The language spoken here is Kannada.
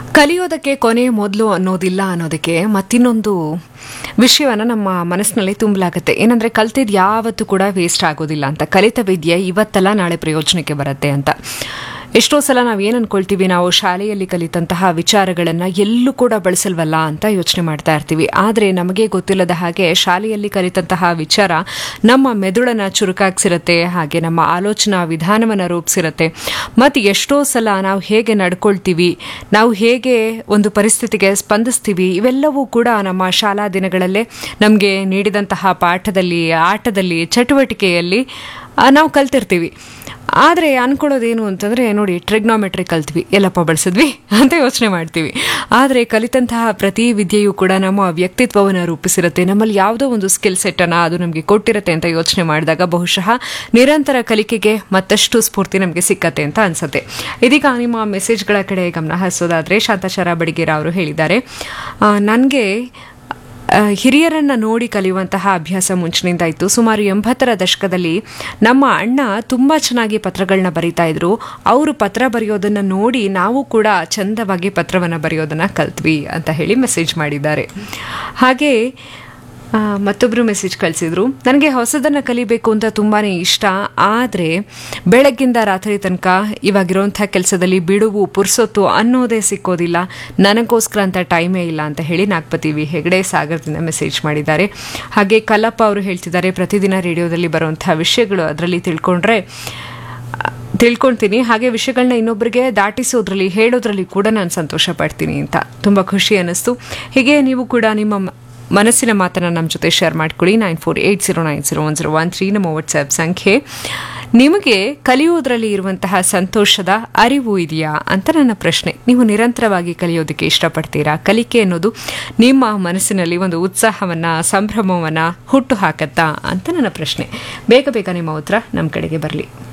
ಕಲಿಯೋದಕ್ಕೆ ಕೊನೆ ಮೊದಲು ಅನ್ನೋದಿಲ್ಲ ಅನ್ನೋದಕ್ಕೆ ಮತ್ತಿನ್ನೊಂದು ವಿಷಯವನ್ನ ನಮ್ಮ ಮನಸ್ಸಿನಲ್ಲಿ ತುಂಬಲಾಗುತ್ತೆ ಏನಂದ್ರೆ ಕಲ್ತಿದ್ ಯಾವತ್ತೂ ಕೂಡ ವೇಸ್ಟ್ ಆಗೋದಿಲ್ಲ ಅಂತ ಕಲಿತ ವಿದ್ಯೆ ಇವತ್ತಲ್ಲ ನಾಳೆ ಪ್ರಯೋಜನಕ್ಕೆ ಬರುತ್ತೆ ಅಂತ ಎಷ್ಟೋ ಸಲ ನಾವು ಏನು ಅನ್ಕೊಳ್ತೀವಿ ನಾವು ಶಾಲೆಯಲ್ಲಿ ಕಲಿತಂತಹ ವಿಚಾರಗಳನ್ನು ಎಲ್ಲೂ ಕೂಡ ಬಳಸಲ್ವಲ್ಲ ಅಂತ ಯೋಚನೆ ಮಾಡ್ತಾ ಇರ್ತೀವಿ ಆದರೆ ನಮಗೆ ಗೊತ್ತಿಲ್ಲದ ಹಾಗೆ ಶಾಲೆಯಲ್ಲಿ ಕಲಿತಂತಹ ವಿಚಾರ ನಮ್ಮ ಮೆದುಳನ್ನು ಚುರುಕಾಗಿಸಿರುತ್ತೆ ಹಾಗೆ ನಮ್ಮ ಆಲೋಚನಾ ವಿಧಾನವನ್ನು ರೂಪಿಸಿರುತ್ತೆ ಮತ್ತು ಎಷ್ಟೋ ಸಲ ನಾವು ಹೇಗೆ ನಡ್ಕೊಳ್ತೀವಿ ನಾವು ಹೇಗೆ ಒಂದು ಪರಿಸ್ಥಿತಿಗೆ ಸ್ಪಂದಿಸ್ತೀವಿ ಇವೆಲ್ಲವೂ ಕೂಡ ನಮ್ಮ ಶಾಲಾ ದಿನಗಳಲ್ಲೇ ನಮಗೆ ನೀಡಿದಂತಹ ಪಾಠದಲ್ಲಿ ಆಟದಲ್ಲಿ ಚಟುವಟಿಕೆಯಲ್ಲಿ ಆ, ನಾವು ಕಲ್ತಿರ್ತೀವಿ ಆದರೆ ಅನ್ಕೊಳ್ಳೋದೇನು ಅಂತಂದರೆ ನೋಡಿ ಟ್ರಿಗ್ನೋಮೆಟ್ರಿ ಕಲ್ತ್ವಿ ಎಲ್ಲಪ್ಪ ಬಳಸಿದ್ವಿ ಅಂತ ಯೋಚನೆ ಮಾಡ್ತೀವಿ ಆದರೆ ಕಲಿತಂತಹ ಪ್ರತಿ ವಿದ್ಯೆಯೂ ಕೂಡ ನಮ್ಮ ವ್ಯಕ್ತಿತ್ವವನ್ನು ರೂಪಿಸಿರುತ್ತೆ ನಮ್ಮಲ್ಲಿ ಯಾವುದೋ ಒಂದು ಸ್ಕಿಲ್ ಸೆಟ್ಟನ್ನು ಅದು ನಮಗೆ ಕೊಟ್ಟಿರುತ್ತೆ ಅಂತ ಯೋಚನೆ ಮಾಡಿದಾಗ ಬಹುಶಃ ನಿರಂತರ ಕಲಿಕೆಗೆ ಮತ್ತಷ್ಟು ಸ್ಫೂರ್ತಿ ನಮಗೆ ಸಿಕ್ಕತ್ತೆ ಅಂತ ಅನ್ಸುತ್ತೆ ಇದೀಗ ನಿಮ್ಮ ಮೆಸೇಜ್ಗಳ ಕಡೆ ಗಮನ ಹರಿಸೋದಾದರೆ ಶಾಂತಾಚಾರ ಬಡಿಗೇರ ಅವರು ಹೇಳಿದ್ದಾರೆ ನನಗೆ ಆ, ಹಿರಿಯರನ್ನ ನೋಡಿ ಕಲಿಯುವಂತಹ ಅಭ್ಯಾಸ ಮುಂಚಿನಿಂದ ಇತ್ತು ಸುಮಾರು ಎಂಬತ್ತರ ದಶಕದಲ್ಲಿ ನಮ್ಮ ಅಣ್ಣ ತುಂಬ ಚೆನ್ನಾಗಿ ಪತ್ರಗಳನ್ನ ಬರಿತಾ ಇದ್ರು ಅವರು ಪತ್ರ ಬರೆಯೋದನ್ನ ನೋಡಿ ನಾವು ಕೂಡ ಚಂದವಾಗಿ ಪತ್ರವನ್ನು ಬರೆಯೋದನ್ನ ಕಲ್ತ್ವಿ ಅಂತ ಹೇಳಿ ಮೆಸೇಜ್ ಮಾಡಿದ್ದಾರೆ ಹಾಗೆ ಆ, ಮತ್ತೊಬ್ಬರು ಮೆಸೇಜ್ ಕಳಿಸಿದ್ರು ನನಗೆ ಹೊಸದನ್ನು ಕಲಿಬೇಕು ಅಂತ ತುಂಬಾ ಇಷ್ಟ ಆದರೆ ಬೆಳಗ್ಗಿಂದ ರಾತ್ರಿ ತನಕ ಇವಾಗಿರೋಂಥ ಕೆಲಸದಲ್ಲಿ ಬಿಡುವು ಪುರ್ಸೊತ್ತು ಅನ್ನೋದೇ ಸಿಕ್ಕೋದಿಲ್ಲ ನನಗೋಸ್ಕರ ಅಂತ ಟೈಮೇ ಇಲ್ಲ ಅಂತ ಹೇಳಿ ನಾಗ್ಪತಿ ವಿ ಹೆಗಡೆ ಸಾಗರದಿಂದ ಮೆಸೇಜ್ ಮಾಡಿದ್ದಾರೆ ಹಾಗೆ ಕಲ್ಲಪ್ಪ ಅವರು ಹೇಳ್ತಿದ್ದಾರೆ ಪ್ರತಿದಿನ ರೇಡಿಯೋದಲ್ಲಿ ಬರುವಂಥ ವಿಷಯಗಳು ಅದರಲ್ಲಿ ತಿಳ್ಕೊಂಡ್ರೆ ತಿಳ್ಕೊಳ್ತೀನಿ ಹಾಗೆ ವಿಷಯಗಳನ್ನ ಇನ್ನೊಬ್ಬರಿಗೆ ದಾಟಿಸೋದ್ರಲ್ಲಿ ಹೇಳೋದ್ರಲ್ಲಿ ಕೂಡ ನಾನು ಸಂತೋಷ ಪಡ್ತೀನಿ ಅಂತ ತುಂಬ ಖುಷಿ ಅನ್ನಿಸ್ತು ಹೀಗೆ ನೀವು ಕೂಡ ನಿಮ್ಮ ಮ- ಮನಸ್ಸಿನ ಮಾತನ್ನು ನಮ್ಮ ಜೊತೆ ಶೇರ್ ಮಾಡ್ಕೊಳ್ಳಿ nine four eight zero nine zero one zero one three ನಮ್ಮ ವಾಟ್ಸ್ಆ್ಯಪ್ ಸಂಖ್ಯೆ ನಿಮಗೆ ಕಲಿಯುವುದರಲ್ಲಿ ಇರುವಂತಹ ಸಂತೋಷದ ಅರಿವು ಇದೆಯಾ ಅಂತ ನನ್ನ ಪ್ರಶ್ನೆ ನೀವು ನಿರಂತರವಾಗಿ ಕಲಿಯೋದಕ್ಕೆ ಇಷ್ಟಪಡ್ತೀರಾ ಕಲಿಕೆ ಅನ್ನೋದು ನಿಮ್ಮ ಮನಸ್ಸಿನಲ್ಲಿ ಒಂದು ಉತ್ಸಾಹವನ್ನು ಸಂಭ್ರಮವನ್ನು ಹುಟ್ಟು ಹಾಕತ್ತಾ ಅಂತ ನನ್ನ ಪ್ರಶ್ನೆ ಬೇಗ ಬೇಗ ನಿಮ್ಮ ಉತ್ತರ ನಮ್ಮ ಕಡೆಗೆ ಬರಲಿ